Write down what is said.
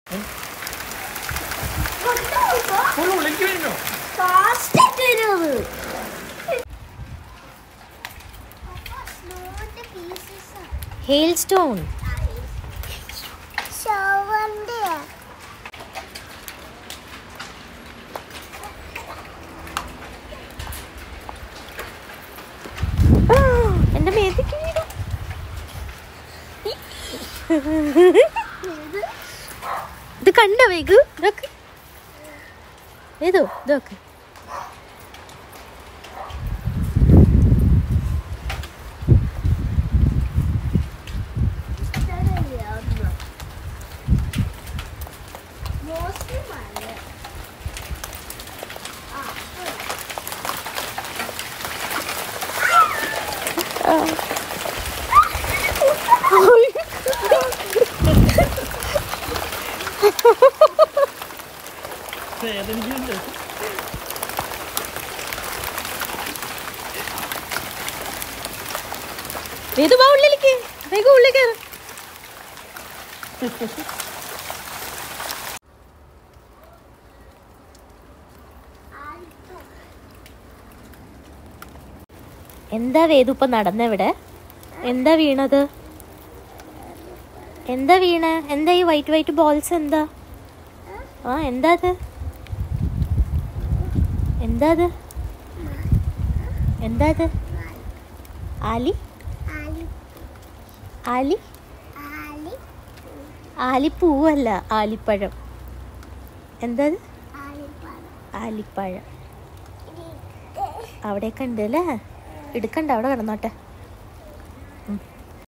full ഉള്ളിലേക്ക് വീണോ hail stone എന്റെ മേത്തേക്ക് വീണു ഇത് കണ്ട വേഗു ഇതൊക്കെ ഏതോ ഇതൊക്കെ വേദനിക്കുന്നുണ്ട് വേഗം വാ ഉള്ളിലേക്ക് വേഗം ഉള്ളിൽ കയറും എന്താ വേദു ഇപ്പൊ നടന്നെവിടെ എന്താ വീണത് എന്താ വീണ എന്താ ഈ വൈറ്റ് വൈറ്റ് ബോൾസ് എന്താ ആ എന്താ അത് എന്താ അത് എന്താ അത് ആലി ആലി ആലിപ്പൂവല്ല ആലിപ്പഴം എന്താ അത് ആലിപ്പഴം അവിടെയൊക്കെ ഉണ്ട് അല്ലേ എടുക്കണ്ട അവിടെ കിടന്നോട്ടെ